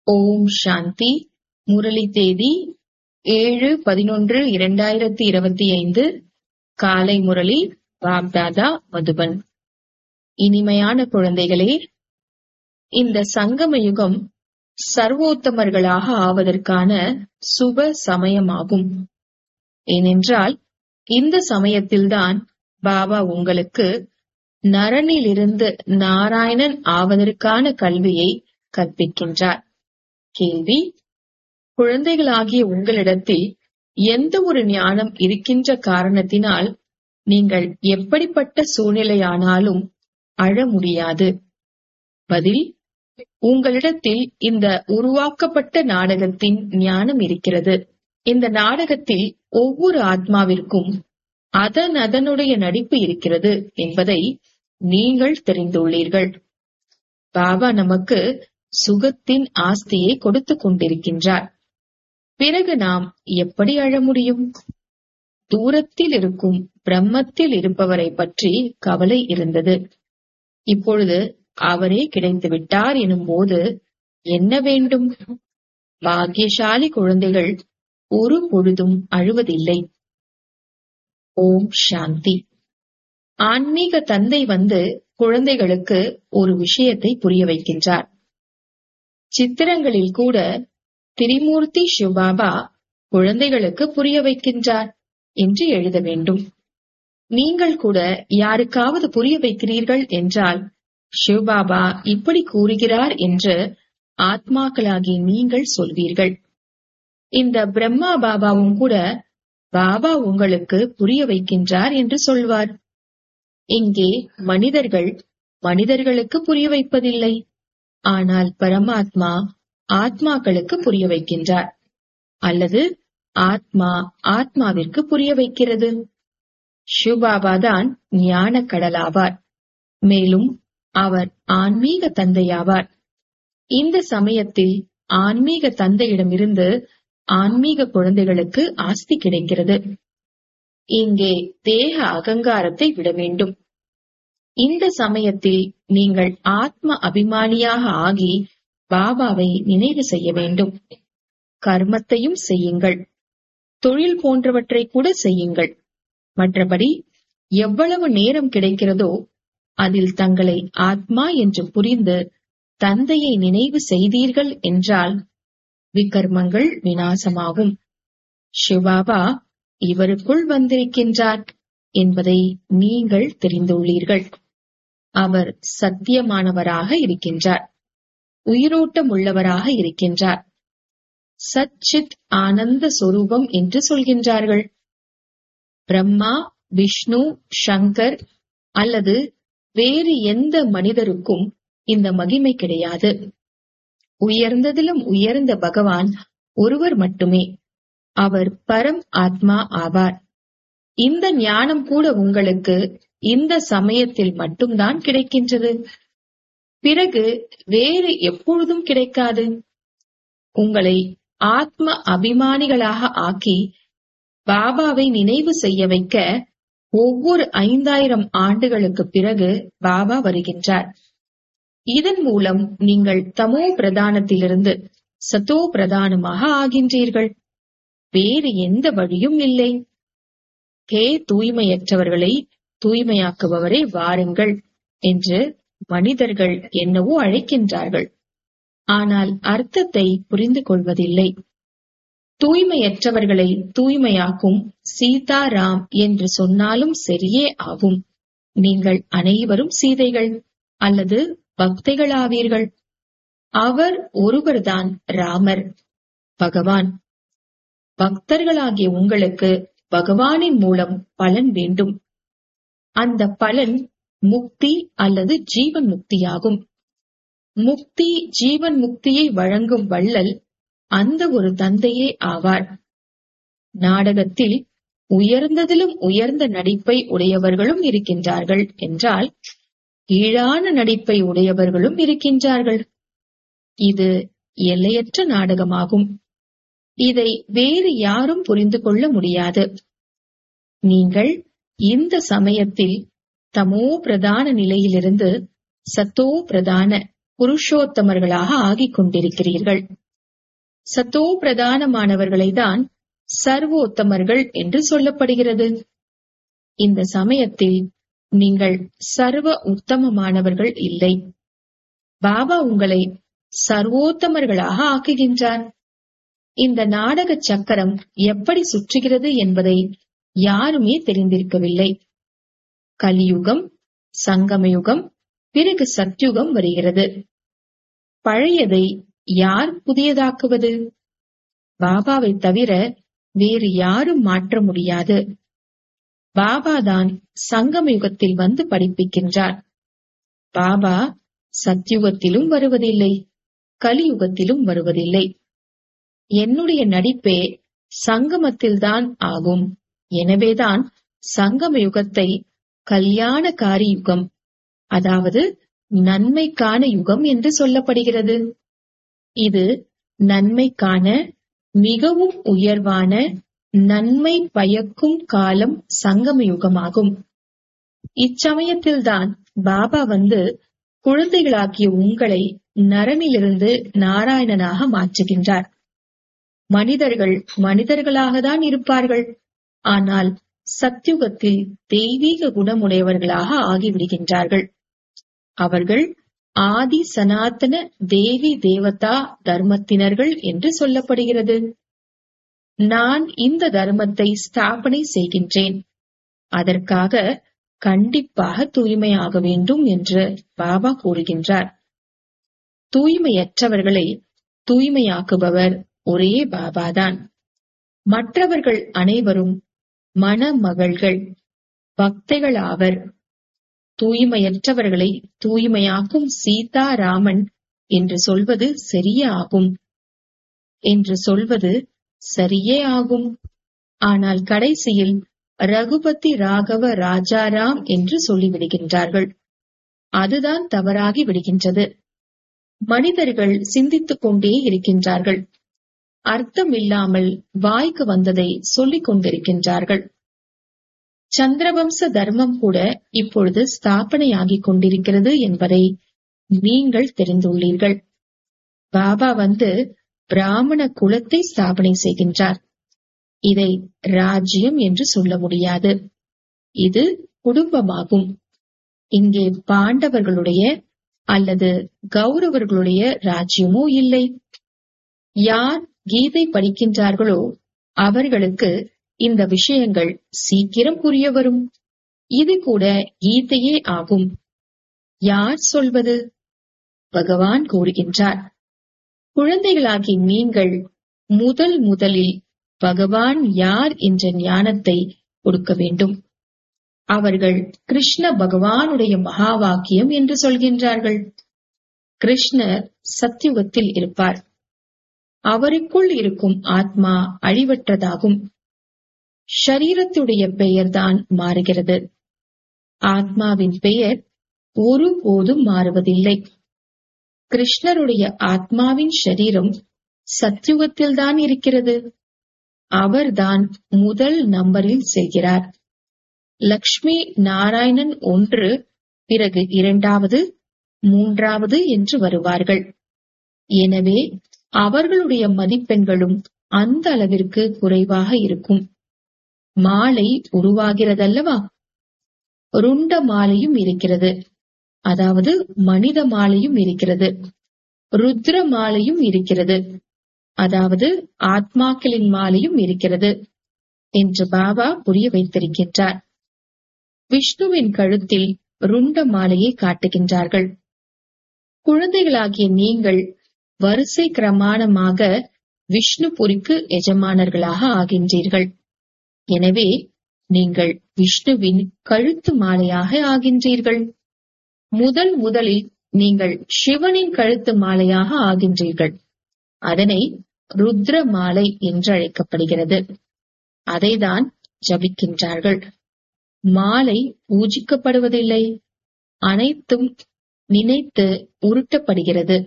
ஓம் சாந்தி முரளி தேதி ஏழு பதினொன்று இரண்டாயிரத்தி இருபத்தி ஐந்து காலை முரளி பாப்தாதா மதுபன் இனிமையான குழந்தைகளே இந்த சங்கம யுகம் சர்வோத்தமர்களாக ஆவதற்கான சுப சமயமாகும் ஏனென்றால் இந்த சமயத்தில்தான் பாபா உங்களுக்கு நரனிலிருந்து நாராயணன் ஆவதற்கான கல்வியை கற்பிக்கின்றார் கேள்வி குழந்தைகளாகிய உங்களிடத்தில் எந்த ஒரு ஞானம் இருக்கின்ற காரணத்தினால் நீங்கள் எப்படிப்பட்ட சூழ்நிலையானாலும் அழ முடியாது பதில் உங்களிடத்தில் இந்த உருவாக்கப்பட்ட நாடகத்தின் ஞானம் இருக்கிறது இந்த நாடகத்தில் ஒவ்வொரு ஆத்மாவிற்கும் அதன் அதனுடைய நடிப்பு இருக்கிறது என்பதை நீங்கள் தெரிந்துள்ளீர்கள் பாபா நமக்கு சுகத்தின் ஆஸ்தியை கொடுத்துக் கொண்டிருக்கின்றார் பிறகு நாம் எப்படி அழ முடியும் தூரத்தில் இருக்கும் பிரம்மத்தில் இருப்பவரை பற்றி கவலை இருந்தது இப்பொழுது அவரே கிடைத்து விட்டார் எனும் போது என்ன வேண்டும் பாக்கியசாலி குழந்தைகள் ஒரு பொழுதும் அழுவதில்லை ஓம் சாந்தி ஆன்மீக தந்தை வந்து குழந்தைகளுக்கு ஒரு விஷயத்தை புரிய வைக்கின்றார் சித்திரங்களில் கூட திரிமூர்த்தி சிவபாபா குழந்தைகளுக்கு புரிய வைக்கின்றார் என்று எழுத வேண்டும் நீங்கள் கூட யாருக்காவது புரிய வைக்கிறீர்கள் என்றால் சிவபாபா இப்படி கூறுகிறார் என்று ஆத்மாக்களாகி நீங்கள் சொல்வீர்கள் இந்த பிரம்மா பாபாவும் கூட பாபா உங்களுக்கு புரிய வைக்கின்றார் என்று சொல்வார் இங்கே மனிதர்கள் மனிதர்களுக்கு புரிய வைப்பதில்லை ஆனால் பரமாத்மா ஆத்மாக்களுக்கு புரிய வைக்கின்றார் அல்லது ஆத்மா ஆத்மாவிற்கு புரிய வைக்கிறது சிவபாபா தான் ஞான கடலாவார் மேலும் அவர் ஆன்மீக தந்தையாவார் இந்த சமயத்தில் ஆன்மீக தந்தையிடமிருந்து ஆன்மீக குழந்தைகளுக்கு ஆஸ்தி கிடைக்கிறது இங்கே தேக அகங்காரத்தை விட வேண்டும் இந்த சமயத்தில் நீங்கள் ஆத்ம அபிமானியாக ஆகி பாபாவை நினைவு செய்ய வேண்டும் கர்மத்தையும் செய்யுங்கள் தொழில் போன்றவற்றை கூட செய்யுங்கள் மற்றபடி எவ்வளவு நேரம் கிடைக்கிறதோ அதில் தங்களை ஆத்மா என்று புரிந்து தந்தையை நினைவு செய்தீர்கள் என்றால் விகர்மங்கள் வினாசமாகும் சிவாபா இவருக்குள் வந்திருக்கின்றார் என்பதை நீங்கள் தெரிந்துள்ளீர்கள் அவர் சத்தியமானவராக இருக்கின்றார் உயிரோட்டம் உள்ளவராக இருக்கின்றார் சச்சித் ஆனந்த சொரூபம் என்று சொல்கின்றார்கள் பிரம்மா விஷ்ணு சங்கர் அல்லது வேறு எந்த மனிதருக்கும் இந்த மகிமை கிடையாது உயர்ந்ததிலும் உயர்ந்த பகவான் ஒருவர் மட்டுமே அவர் பரம் ஆத்மா ஆவார் இந்த ஞானம் கூட உங்களுக்கு இந்த சமயத்தில் மட்டும்தான் கிடைக்கின்றது பிறகு வேறு எப்பொழுதும் கிடைக்காது உங்களை ஆத்ம அபிமானிகளாக ஆக்கி பாபாவை நினைவு செய்ய வைக்க ஒவ்வொரு ஐந்தாயிரம் ஆண்டுகளுக்கு பிறகு பாபா வருகின்றார் இதன் மூலம் நீங்கள் தமோ பிரதானத்திலிருந்து சத்தோ பிரதானமாக ஆகின்றீர்கள் வேறு எந்த வழியும் இல்லை ஹே தூய்மையற்றவர்களை தூய்மையாக்குபவரை வாருங்கள் என்று மனிதர்கள் என்னவோ அழைக்கின்றார்கள் ஆனால் அர்த்தத்தை புரிந்து கொள்வதில்லை தூய்மையற்றவர்களை தூய்மையாக்கும் சீதாராம் என்று சொன்னாலும் சரியே ஆகும் நீங்கள் அனைவரும் சீதைகள் அல்லது பக்தைகளாவீர்கள் அவர் ஒருவர்தான் ராமர் பகவான் பக்தர்களாகிய உங்களுக்கு பகவானின் மூலம் பலன் வேண்டும் அந்த பலன் முக்தி அல்லது ஜீவன் முக்தியாகும் முக்தி ஜீவன் முக்தியை வழங்கும் வள்ளல் அந்த ஒரு தந்தையே ஆவார் நாடகத்தில் உயர்ந்ததிலும் உயர்ந்த நடிப்பை உடையவர்களும் இருக்கின்றார்கள் என்றால் கீழான நடிப்பை உடையவர்களும் இருக்கின்றார்கள் இது எல்லையற்ற நாடகமாகும் இதை வேறு யாரும் புரிந்து கொள்ள முடியாது நீங்கள் இந்த சமயத்தில் தமோ பிரதான நிலையிலிருந்து சத்தோ பிரதான புருஷோத்தமர்களாக ஆகிக் கொண்டிருக்கிறீர்கள் சத்தோ பிரதானமானவர்களை தான் சர்வோத்தமர்கள் என்று சொல்லப்படுகிறது இந்த சமயத்தில் நீங்கள் சர்வ உத்தமமானவர்கள் இல்லை பாபா உங்களை சர்வோத்தமர்களாக ஆக்குகின்றார் இந்த நாடக சக்கரம் எப்படி சுற்றுகிறது என்பதை யாருமே தெரிந்திருக்கவில்லை கலியுகம் சங்கமயுகம் பிறகு சத்யுகம் வருகிறது பழையதை யார் புதியதாக்குவது பாபாவை தவிர வேறு யாரும் மாற்ற முடியாது பாபாதான் சங்கம யுகத்தில் வந்து படிப்பிக்கின்றார் பாபா சத்யுகத்திலும் வருவதில்லை கலியுகத்திலும் வருவதில்லை என்னுடைய நடிப்பே சங்கமத்தில்தான் ஆகும் எனவேதான் சங்கம யுகத்தை கல்யாணகாரி யுகம் அதாவது நன்மைக்கான யுகம் என்று சொல்லப்படுகிறது இது நன்மைக்கான மிகவும் உயர்வான நன்மை பயக்கும் காலம் சங்கம யுகமாகும் இச்சமயத்தில்தான் பாபா வந்து குழந்தைகளாகிய உங்களை நரனிலிருந்து நாராயணனாக மாற்றுகின்றார் மனிதர்கள் மனிதர்களாக தான் இருப்பார்கள் ஆனால் சத்யுகத்தில் தெய்வீக குணமுடையவர்களாக ஆகிவிடுகின்றார்கள் அவர்கள் ஆதி சனாதன தேவி தேவதா தர்மத்தினர்கள் என்று சொல்லப்படுகிறது நான் இந்த தர்மத்தை ஸ்தாபனை செய்கின்றேன் அதற்காக கண்டிப்பாக தூய்மையாக வேண்டும் என்று பாபா கூறுகின்றார் தூய்மையற்றவர்களை தூய்மையாக்குபவர் ஒரே பாபாதான் மற்றவர்கள் அனைவரும் மணமகள்கள் பக்தைகள் ஆவர் தூய்மையற்றவர்களை தூய்மையாக்கும் சீதா ராமன் என்று சொல்வது சரியே ஆகும் என்று சொல்வது சரியே ஆகும் ஆனால் கடைசியில் ரகுபதி ராகவ ராஜாராம் என்று சொல்லிவிடுகின்றார்கள் அதுதான் தவறாகி விடுகின்றது மனிதர்கள் சிந்தித்துக் கொண்டே இருக்கின்றார்கள் அர்த்தம் இல்லாமல் வாய்க்கு வந்ததை சொல்லிக் கொண்டிருக்கின்றார்கள் சந்திரவம்ச தர்மம் கூட இப்பொழுது ஸ்தாபனையாகிக் கொண்டிருக்கிறது என்பதை நீங்கள் தெரிந்துள்ளீர்கள் பாபா வந்து பிராமண குலத்தை ஸ்தாபனை செய்கின்றார் இதை ராஜ்யம் என்று சொல்ல முடியாது இது குடும்பமாகும் இங்கே பாண்டவர்களுடைய அல்லது கௌரவர்களுடைய ராஜ்யமோ இல்லை யார் கீதை படிக்கின்றார்களோ அவர்களுக்கு இந்த விஷயங்கள் சீக்கிரம் புரிய வரும் இது கூட கீதையே ஆகும் யார் சொல்வது பகவான் கூறுகின்றார் குழந்தைகளாகி நீங்கள் முதல் முதலில் பகவான் யார் என்ற ஞானத்தை கொடுக்க வேண்டும் அவர்கள் கிருஷ்ண பகவானுடைய மகா வாக்கியம் என்று சொல்கின்றார்கள் கிருஷ்ணர் சத்தியுகத்தில் இருப்பார் அவருக்குள் இருக்கும் ஆத்மா அழிவற்றதாகும் ஷரீரத்துடைய பெயர்தான் மாறுகிறது ஆத்மாவின் பெயர் ஒருபோதும் மாறுவதில்லை கிருஷ்ணருடைய ஆத்மாவின் ஷரீரம் சத்யுகத்தில்தான் இருக்கிறது அவர்தான் முதல் நம்பரில் செல்கிறார் லக்ஷ்மி நாராயணன் ஒன்று பிறகு இரண்டாவது மூன்றாவது என்று வருவார்கள் எனவே அவர்களுடைய மதிப்பெண்களும் அந்த அளவிற்கு குறைவாக இருக்கும் மாலை உருவாகிறதல்லவா ருண்ட மாலையும் இருக்கிறது அதாவது மனித மாலையும் இருக்கிறது ருத்ர மாலையும் இருக்கிறது அதாவது ஆத்மாக்களின் மாலையும் இருக்கிறது என்று பாபா புரிய வைத்திருக்கின்றார் விஷ்ணுவின் கழுத்தில் ருண்ட மாலையை காட்டுகின்றார்கள் குழந்தைகளாகிய நீங்கள் வரிசை கிரமாணமாக விஷ்ணுபுரிக்கு எஜமானர்களாக ஆகின்றீர்கள் எனவே நீங்கள் விஷ்ணுவின் கழுத்து மாலையாக ஆகின்றீர்கள் முதல் முதலில் நீங்கள் சிவனின் கழுத்து மாலையாக ஆகின்றீர்கள் அதனை ருத்ர மாலை என்று அழைக்கப்படுகிறது அதைதான் ஜபிக்கின்றார்கள் மாலை பூஜிக்கப்படுவதில்லை அனைத்தும் நினைத்து உருட்டப்படுகிறது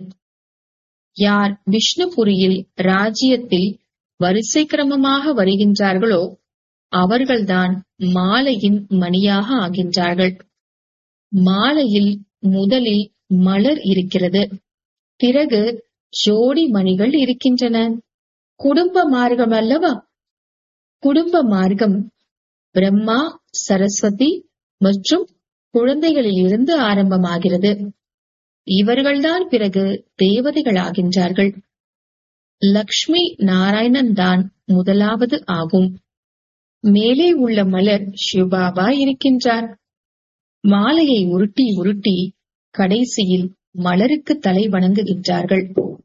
யார் விஷ்ணுபுரியில் ராஜ்யத்தில் வரிசை கிரமமாக வருகின்றார்களோ அவர்கள்தான் மாலையின் மணியாக ஆகின்றார்கள் மாலையில் முதலில் மலர் இருக்கிறது பிறகு ஜோடி மணிகள் இருக்கின்றன குடும்ப மார்க்கம் அல்லவா குடும்ப மார்க்கம் பிரம்மா சரஸ்வதி மற்றும் குழந்தைகளில் இருந்து ஆரம்பமாகிறது இவர்கள்தான் பிறகு தேவதைகளாகின்றார்கள் லக்ஷ்மி நாராயணன் தான் முதலாவது ஆகும் மேலே உள்ள மலர் சிவபாபா இருக்கின்றார் மாலையை உருட்டி உருட்டி கடைசியில் மலருக்கு தலை வணங்குகின்றார்கள்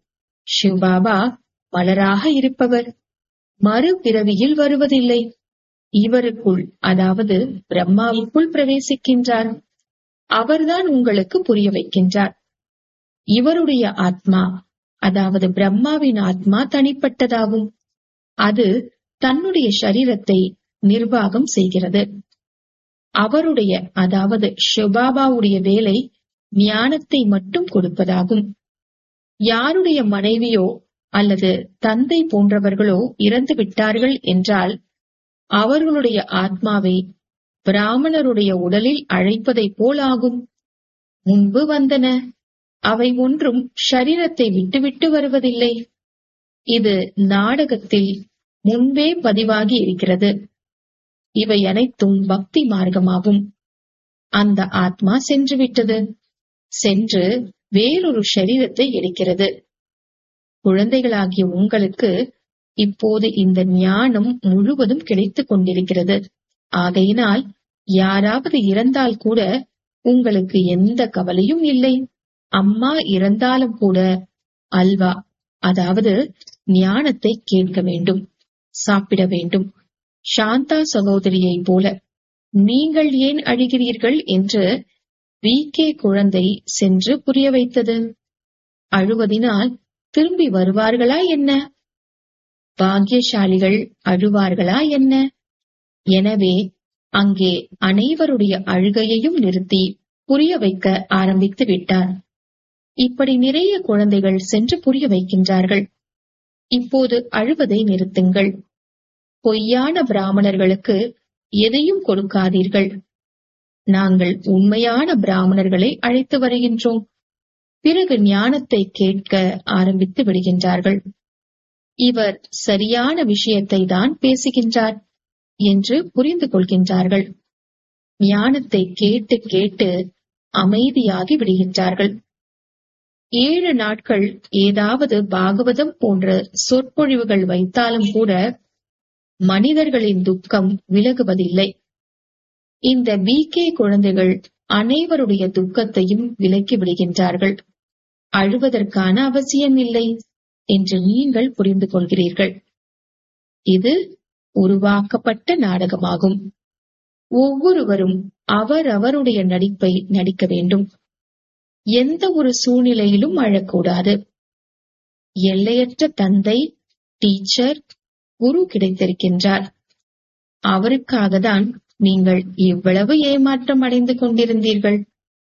சிவபாபா மலராக இருப்பவர் மறுபிறவியில் வருவதில்லை இவருக்குள் அதாவது பிரம்மாவுக்குள் பிரவேசிக்கின்றார் அவர்தான் உங்களுக்கு புரிய வைக்கின்றார் இவருடைய ஆத்மா அதாவது பிரம்மாவின் ஆத்மா தனிப்பட்டதாகும் அது தன்னுடைய சரீரத்தை நிர்வாகம் செய்கிறது அவருடைய அதாவது ஷிபாபாவுடைய வேலை ஞானத்தை மட்டும் கொடுப்பதாகும் யாருடைய மனைவியோ அல்லது தந்தை போன்றவர்களோ இறந்து விட்டார்கள் என்றால் அவர்களுடைய ஆத்மாவை பிராமணருடைய உடலில் அழைப்பதைப் போல் ஆகும் முன்பு வந்தன அவை ஒன்றும் ஷரீரத்தை விட்டுவிட்டு வருவதில்லை இது நாடகத்தில் முன்பே பதிவாகி இருக்கிறது இவை அனைத்தும் பக்தி மார்க்கமாகும் அந்த ஆத்மா சென்று விட்டது சென்று வேறொரு ஷரீரத்தை எடுக்கிறது குழந்தைகளாகிய உங்களுக்கு இப்போது இந்த ஞானம் முழுவதும் கிடைத்துக் கொண்டிருக்கிறது ஆகையினால் யாராவது இறந்தால் கூட உங்களுக்கு எந்த கவலையும் இல்லை அம்மா இறந்தாலும் கூட அல்வா அதாவது ஞானத்தை கேட்க வேண்டும் சாப்பிட வேண்டும் சாந்தா சகோதரியைப் போல நீங்கள் ஏன் அழுகிறீர்கள் என்று வி கே குழந்தை சென்று புரிய வைத்தது அழுவதினால் திரும்பி வருவார்களா என்ன பாக்கியசாலிகள் அழுவார்களா என்ன எனவே அங்கே அனைவருடைய அழுகையையும் நிறுத்தி புரிய வைக்க ஆரம்பித்து விட்டார் இப்படி நிறைய குழந்தைகள் சென்று புரிய வைக்கின்றார்கள் இப்போது அழுவதை நிறுத்துங்கள் பொய்யான பிராமணர்களுக்கு எதையும் கொடுக்காதீர்கள் நாங்கள் உண்மையான பிராமணர்களை அழைத்து வருகின்றோம் பிறகு ஞானத்தை கேட்க ஆரம்பித்து விடுகின்றார்கள் இவர் சரியான விஷயத்தை தான் பேசுகின்றார் என்று புரிந்து கொள்கின்றார்கள் ஞானத்தை கேட்டு கேட்டு அமைதியாகி விடுகின்றார்கள் ஏழு நாட்கள் ஏதாவது பாகவதம் போன்ற சொற்பொழிவுகள் வைத்தாலும் கூட மனிதர்களின் துக்கம் விலகுவதில்லை இந்த பி கே குழந்தைகள் அனைவருடைய துக்கத்தையும் விலக்கி விடுகின்றார்கள் அழுவதற்கான அவசியம் இல்லை என்று நீங்கள் புரிந்து கொள்கிறீர்கள் இது உருவாக்கப்பட்ட நாடகமாகும் ஒவ்வொருவரும் அவர் அவருடைய நடிப்பை நடிக்க வேண்டும் எந்த ஒரு சூழ்நிலையிலும் அழக்கூடாது எல்லையற்ற தந்தை டீச்சர் குரு கிடைத்திருக்கின்றார் அவருக்காக தான் நீங்கள் இவ்வளவு ஏமாற்றம் அடைந்து கொண்டிருந்தீர்கள்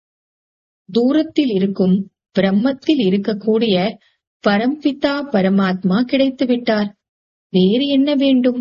தூரத்தில் இருக்கும் பிரம்மத்தில் இருக்கக்கூடிய பரம்பிதா பரமாத்மா கிடைத்து விட்டார் வேறு என்ன வேண்டும்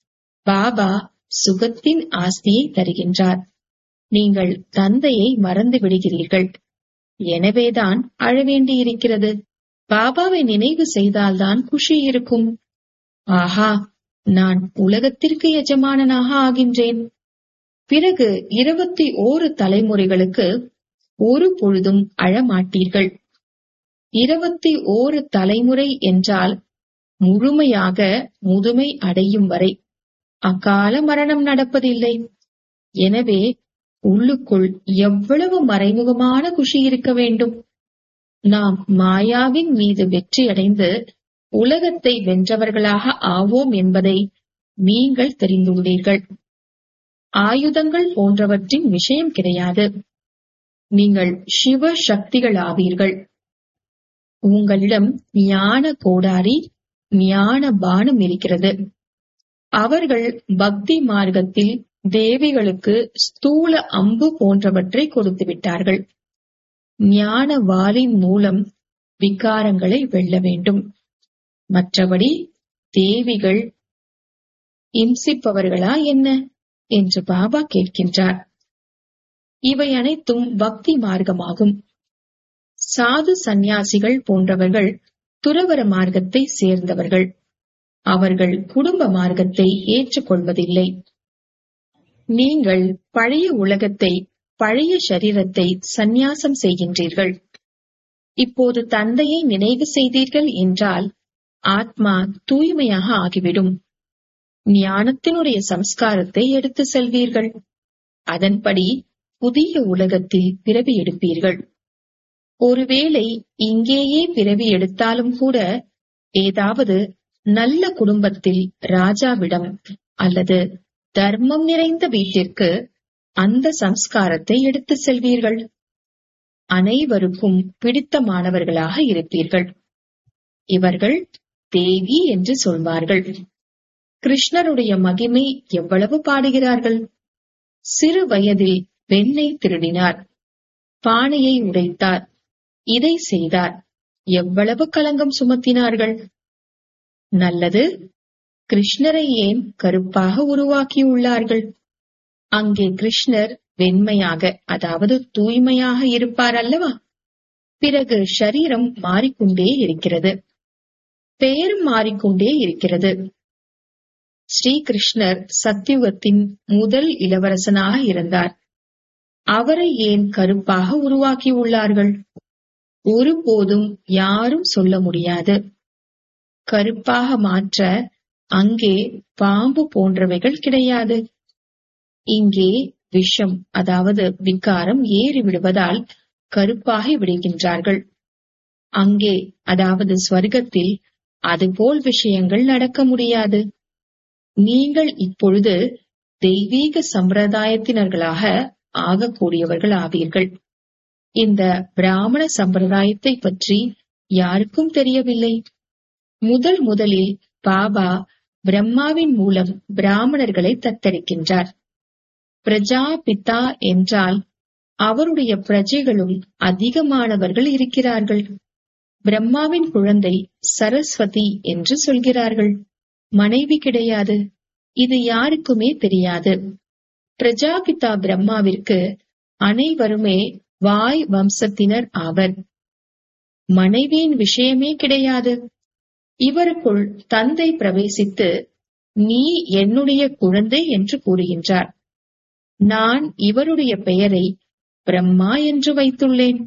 பாபா சுகத்தின் ஆஸ்தியை தருகின்றார் நீங்கள் தந்தையை மறந்து விடுகிறீர்கள் எனவேதான் அழ வேண்டியிருக்கிறது பாபாவை நினைவு செய்தால்தான் குஷி இருக்கும் ஆஹா நான் உலகத்திற்கு எஜமானனாக ஆகின்றேன் பிறகு இருபத்தி ஓரு தலைமுறைகளுக்கு ஒரு பொழுதும் அழமாட்டீர்கள் இருபத்தி ஓரு தலைமுறை என்றால் முழுமையாக முதுமை அடையும் வரை அகால மரணம் நடப்பதில்லை எனவே உள்ளுக்குள் எவ்வளவு மறைமுகமான குஷி இருக்க வேண்டும் நாம் மாயாவின் மீது வெற்றியடைந்து உலகத்தை வென்றவர்களாக ஆவோம் என்பதை நீங்கள் தெரிந்துள்ளீர்கள் ஆயுதங்கள் போன்றவற்றின் விஷயம் கிடையாது நீங்கள் சிவ சக்திகள் ஆவீர்கள் உங்களிடம் ஞான கோடாரி ஞான பானம் இருக்கிறது அவர்கள் பக்தி மார்க்கத்தில் தேவிகளுக்கு ஸ்தூல அம்பு போன்றவற்றை கொடுத்து விட்டார்கள் ஞான வாளின் மூலம் விகாரங்களை வெல்ல வேண்டும் மற்றபடி தேவிகள் இம்சிப்பவர்களா என்ன என்று பாபா கேட்கின்றார் இவை அனைத்தும் பக்தி மார்க்கமாகும் சாது சந்நியாசிகள் போன்றவர்கள் துறவர மார்க்கத்தை சேர்ந்தவர்கள் அவர்கள் குடும்ப மார்க்கத்தை ஏற்றுக்கொள்வதில்லை நீங்கள் பழைய உலகத்தை பழைய சரீரத்தை சந்நியாசம் செய்கின்றீர்கள் இப்போது தந்தையை நினைவு செய்தீர்கள் என்றால் ஆத்மா தூய்மையாக ஆகிவிடும் ஞானத்தினுடைய சம்ஸ்காரத்தை எடுத்து செல்வீர்கள் அதன்படி புதிய உலகத்தில் பிறவி எடுப்பீர்கள் ஒருவேளை இங்கேயே பிறவி எடுத்தாலும் கூட ஏதாவது நல்ல குடும்பத்தில் ராஜாவிடம் அல்லது தர்மம் நிறைந்த வீட்டிற்கு அந்த சம்ஸ்காரத்தை எடுத்து செல்வீர்கள் அனைவருக்கும் பிடித்தமானவர்களாக இருப்பீர்கள் இவர்கள் தேவி என்று சொல்வார்கள் கிருஷ்ணருடைய மகிமை எவ்வளவு பாடுகிறார்கள் சிறு வயதில் வெண்ணை திருடினார் பானையை உடைத்தார் இதை செய்தார் எவ்வளவு களங்கம் சுமத்தினார்கள் நல்லது கிருஷ்ணரை ஏன் கருப்பாக உருவாக்கியுள்ளார்கள் அங்கே கிருஷ்ணர் வெண்மையாக அதாவது தூய்மையாக இருப்பார் அல்லவா பிறகு ஷரீரம் மாறிக்கொண்டே இருக்கிறது பெயரும் மாறிக்கொண்டே இருக்கிறது ஸ்ரீகிருஷ்ணர் சத்தியுகத்தின் முதல் இளவரசனாக இருந்தார் அவரை ஏன் கருப்பாக உருவாக்கியுள்ளார்கள் ஒருபோதும் யாரும் சொல்ல முடியாது கருப்பாக மாற்ற அங்கே பாம்பு போன்றவைகள் கிடையாது இங்கே விஷம் அதாவது விகாரம் ஏறி விடுவதால் கருப்பாகி விடுகின்றார்கள் அங்கே அதாவது ஸ்வர்க்கத்தில் அதுபோல் விஷயங்கள் நடக்க முடியாது நீங்கள் இப்பொழுது தெய்வீக சம்பிரதாயத்தினர்களாக ஆகக்கூடியவர்கள் ஆவீர்கள் இந்த பிராமண சம்பிரதாயத்தை பற்றி யாருக்கும் தெரியவில்லை முதல் முதலில் பாபா பிரம்மாவின் மூலம் பிராமணர்களை தத்தெடுக்கின்றார் பிரஜா பிதா என்றால் அவருடைய பிரஜைகளும் அதிகமானவர்கள் இருக்கிறார்கள் பிரம்மாவின் குழந்தை சரஸ்வதி என்று சொல்கிறார்கள் மனைவி கிடையாது இது யாருக்குமே தெரியாது பிரஜாபிதா பிரம்மாவிற்கு அனைவருமே வாய் வம்சத்தினர் ஆவர் மனைவியின் விஷயமே கிடையாது இவருக்குள் தந்தை பிரவேசித்து நீ என்னுடைய குழந்தை என்று கூறுகின்றார் நான் இவருடைய பெயரை பிரம்மா என்று வைத்துள்ளேன்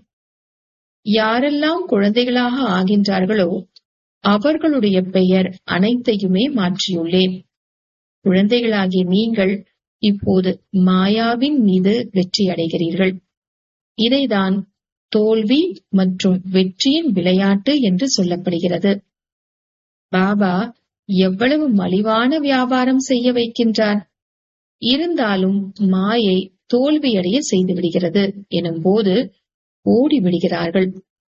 யாரெல்லாம் குழந்தைகளாக ஆகின்றார்களோ அவர்களுடைய பெயர் அனைத்தையுமே மாற்றியுள்ளேன் குழந்தைகளாகிய நீங்கள் இப்போது மாயாவின் மீது வெற்றி அடைகிறீர்கள் இதைதான் தோல்வி மற்றும் வெற்றியின் விளையாட்டு என்று சொல்லப்படுகிறது பாபா எவ்வளவு மலிவான வியாபாரம் செய்ய வைக்கின்றார் இருந்தாலும் மாயை தோல்வியடைய செய்து விடுகிறது எனும் போது ஓடி விடுகிறார்கள்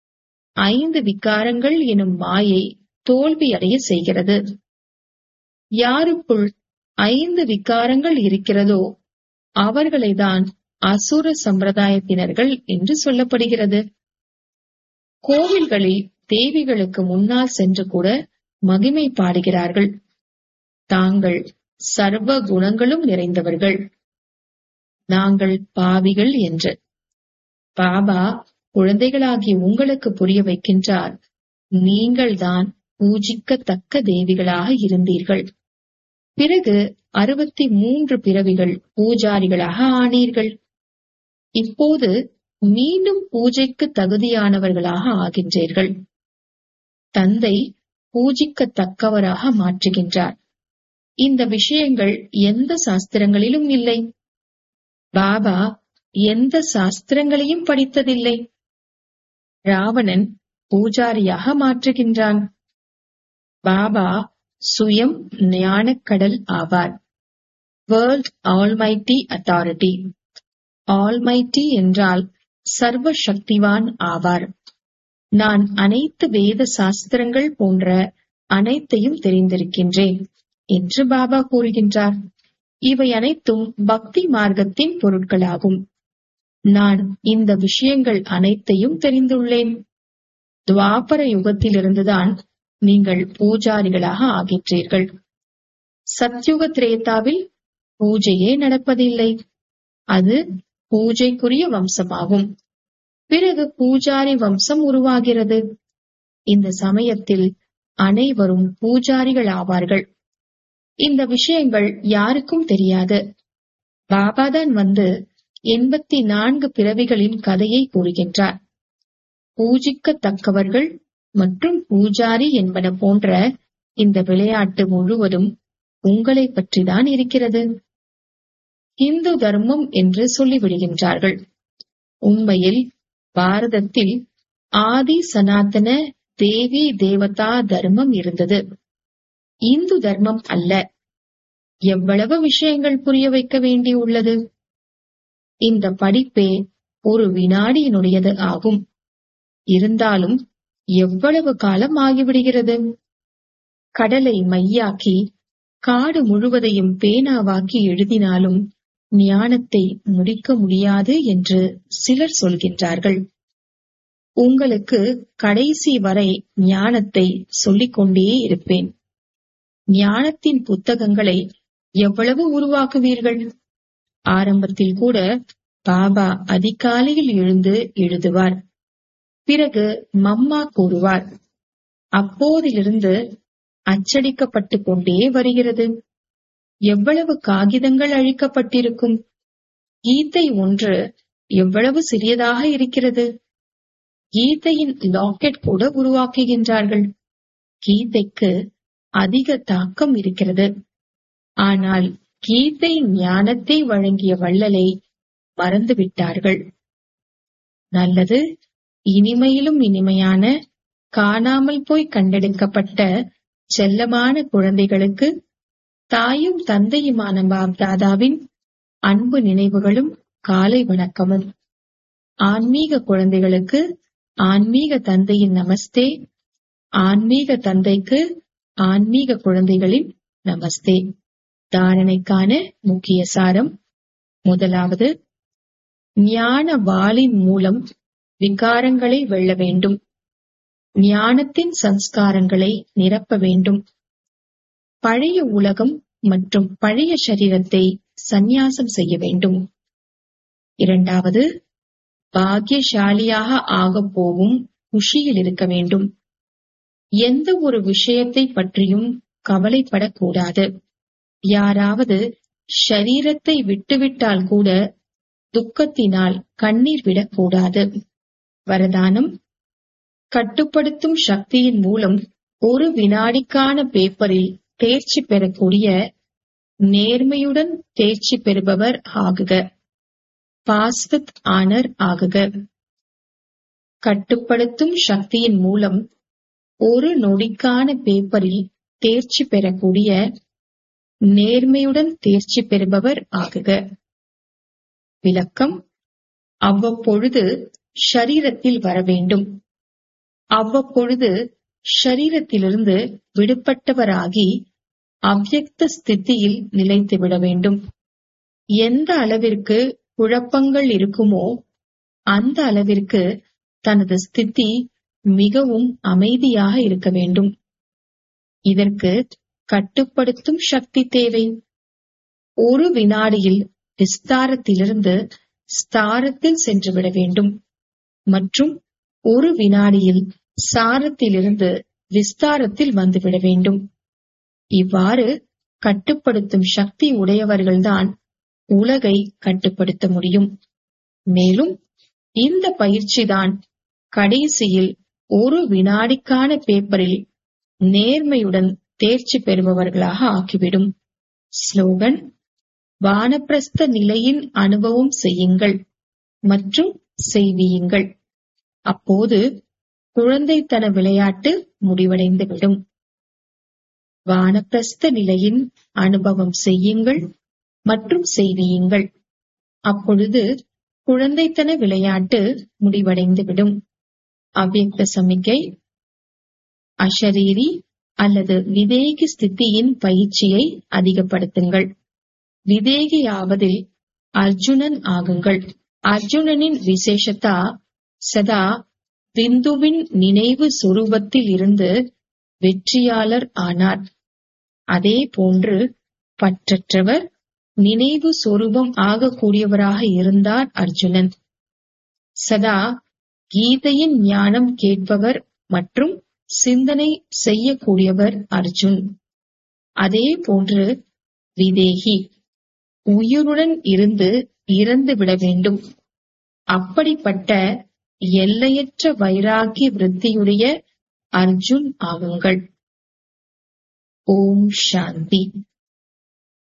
ஐந்து விகாரங்கள் எனும் மாயை தோல்வியடைய செய்கிறது யாருக்குள் ஐந்து விகாரங்கள் இருக்கிறதோ அவர்களைதான் அசுர சம்பிரதாயத்தினர்கள் என்று சொல்லப்படுகிறது கோவில்களில் தேவிகளுக்கு முன்னால் சென்று கூட மகிமை பாடுகிறார்கள் தாங்கள் சர்வ குணங்களும் நிறைந்தவர்கள் நாங்கள் பாவிகள் என்று பாபா குழந்தைகளாகிய உங்களுக்கு புரிய வைக்கின்றார் நீங்கள்தான் பூஜிக்கத்தக்க தேவிகளாக இருந்தீர்கள் பிறகு அறுபத்தி மூன்று பிறவிகள் பூஜாரிகளாக ஆனீர்கள் இப்போது மீண்டும் பூஜைக்கு தகுதியானவர்களாக ஆகின்றீர்கள் தந்தை பூஜிக்கத்தக்கவராக மாற்றுகின்றார் இந்த விஷயங்கள் எந்த சாஸ்திரங்களிலும் இல்லை பாபா எந்த சாஸ்திரங்களையும் படித்ததில்லை ராவணன் பூஜாரியாக மாற்றுகின்றான் பாபா சுயம் ஞானக்கடல் ஆவார் வேர்ல்ட் ஆல்மைட்டி அத்தாரிட்டி ஆல்மைட்டி என்றால் சர்வ சக்திவான் ஆவார் நான் அனைத்து வேத சாஸ்திரங்கள் போன்ற அனைத்தையும் தெரிந்திருக்கின்றேன் என்று பாபா கூறுகின்றார் இவை அனைத்தும் பக்தி மார்க்கத்தின் பொருட்களாகும் நான் இந்த விஷயங்கள் அனைத்தையும் தெரிந்துள்ளேன் துவாபர யுகத்திலிருந்துதான் நீங்கள் பூஜாரிகளாக ஆகின்றீர்கள் சத்யுக திரேதாவில் பூஜையே நடப்பதில்லை அது பூஜைக்குரிய வம்சமாகும் பிறகு பூஜாரி வம்சம் உருவாகிறது இந்த சமயத்தில் அனைவரும் பூஜாரிகள் ஆவார்கள் இந்த விஷயங்கள் யாருக்கும் தெரியாது பாபாதான் வந்து எண்பத்தி நான்கு பிறவிகளின் கதையை கூறுகின்றார் பூஜிக்கத்தக்கவர்கள் மற்றும் பூஜாரி என்பன போன்ற இந்த விளையாட்டு முழுவதும் உங்களை பற்றிதான் இருக்கிறது இந்து தர்மம் என்று சொல்லிவிடுகின்றார்கள் உண்மையில் பாரதத்தில் ஆதி சனாதன தேவி தேவதா தர்மம் இருந்தது இந்து தர்மம் அல்ல எவ்வளவு விஷயங்கள் புரிய வைக்க வேண்டியுள்ளது இந்த படிப்பே ஒரு வினாடியினுடையது ஆகும் இருந்தாலும் எவ்வளவு காலம் ஆகிவிடுகிறது கடலை மையாக்கி காடு முழுவதையும் பேனாவாக்கி எழுதினாலும் ஞானத்தை முடிக்க முடியாது என்று சிலர் சொல்கின்றார்கள் உங்களுக்கு கடைசி வரை ஞானத்தை சொல்லிக் கொண்டே இருப்பேன் ஞானத்தின் புத்தகங்களை எவ்வளவு உருவாக்குவீர்கள் ஆரம்பத்தில் கூட பாபா அதிகாலையில் எழுந்து எழுதுவார் பிறகு மம்மா கூறுவார் அப்போதிலிருந்து அச்சடிக்கப்பட்டு கொண்டே வருகிறது எவ்வளவு காகிதங்கள் அழிக்கப்பட்டிருக்கும் கீதை ஒன்று எவ்வளவு சிறியதாக இருக்கிறது கீதையின் லாக்கெட் கூட உருவாக்குகின்றார்கள் கீதைக்கு அதிக தாக்கம் இருக்கிறது ஆனால் கீதை ஞானத்தை வழங்கிய வள்ளலை மறந்துவிட்டார்கள் நல்லது இனிமையிலும் இனிமையான காணாமல் போய் கண்டெடுக்கப்பட்ட செல்லமான குழந்தைகளுக்கு தாயும் தந்தையுமான பாப்தாதாவின் அன்பு நினைவுகளும் காலை வணக்கமும் ஆன்மீக குழந்தைகளுக்கு ஆன்மீக தந்தையின் நமஸ்தே ஆன்மீக தந்தைக்கு ஆன்மீக குழந்தைகளின் நமஸ்தே தாரணைக்கான முக்கிய சாரம் முதலாவது ஞான வாளின் மூலம் விகாரங்களை வெல்ல வேண்டும் ஞானத்தின் சம்ஸ்காரங்களை நிரப்ப வேண்டும் பழைய உலகம் மற்றும் பழைய சரீரத்தை சந்நியாசம் செய்ய வேண்டும் இரண்டாவது பாக்கியசாலியாக ஆகப் போகும் குஷியில் இருக்க வேண்டும் எந்த ஒரு விஷயத்தை பற்றியும் கவலைப்படக்கூடாது யாராவது ஷரீரத்தை விட்டுவிட்டால் கூட துக்கத்தினால் கண்ணீர் விடக்கூடாது வரதானம் கட்டுப்படுத்தும் சக்தியின் மூலம் ஒரு வினாடிக்கான பேப்பரில் தேர்ச்சி பெறக்கூடிய நேர்மையுடன் தேர்ச்சி பெறுபவர் ஆகுக பாஸ்வித் ஆனர் ஆகுக கட்டுப்படுத்தும் சக்தியின் மூலம் ஒரு நொடிக்கான பேப்பரில் தேர்ச்சி பெறக்கூடிய நேர்மையுடன் தேர்ச்சி பெறுபவர் ஆகுக விளக்கம் அவ்வப்பொழுது ஷரீரத்தில் வர வேண்டும் அவ்வப்பொழுது ஷரீரத்திலிருந்து விடுபட்டவராகி அவ்யக்த ஸ்திதியில் நிலைத்து விட வேண்டும் எந்த அளவிற்கு குழப்பங்கள் இருக்குமோ அந்த அளவிற்கு தனது ஸ்திதி மிகவும் அமைதியாக இருக்க வேண்டும் இதற்கு கட்டுப்படுத்தும் சக்தி தேவை ஒரு வினாடியில் விஸ்தாரத்திலிருந்து ஸ்தாரத்தில் சென்றுவிட வேண்டும் மற்றும் ஒரு வினாடியில் சாரத்திலிருந்து விஸ்தாரத்தில் வந்துவிட வேண்டும் இவ்வாறு கட்டுப்படுத்தும் சக்தி உடையவர்கள்தான் உலகை கட்டுப்படுத்த முடியும் மேலும் இந்த பயிற்சிதான் கடைசியில் ஒரு வினாடிக்கான பேப்பரில் நேர்மையுடன் தேர்ச்சி பெறுபவர்களாக ஆக்கிவிடும் ஸ்லோகன் வானப்பிரஸ்த நிலையின் அனுபவம் செய்யுங்கள் மற்றும் செய்வியுங்கள் அப்போது குழந்தைத்தன விளையாட்டு முடிவடைந்துவிடும் வானப்பிரஸ்த நிலையின் அனுபவம் செய்யுங்கள் மற்றும் செய்வியுங்கள் அப்பொழுது குழந்தைத்தன விளையாட்டு முடிவடைந்துவிடும் அவ்யக்த சமிக்கை அஷரீரி அல்லது விதேகி ஸ்திதியின் பயிற்சியை அதிகப்படுத்துங்கள் விதேகியாவதில் அர்ஜுனன் ஆகுங்கள் அர்ஜுனனின் விசேஷத்தா சதா பிந்துவின் நினைவு சுரூபத்தில் இருந்து வெற்றியாளர் ஆனார் அதே போன்று பற்றற்றவர் நினைவு சொரூபம் ஆகக்கூடியவராக இருந்தார் அர்ஜுனன் சதா கீதையின் ஞானம் கேட்பவர் மற்றும் சிந்தனை செய்யக்கூடியவர் அர்ஜுன் அதே போன்று விதேகி உயிருடன் இருந்து இறந்து விட வேண்டும் அப்படிப்பட்ட எல்லையற்ற வைராகி விருத்தியுடைய அர்ஜுன் ஆகுங்கள் ஓம் சாந்தி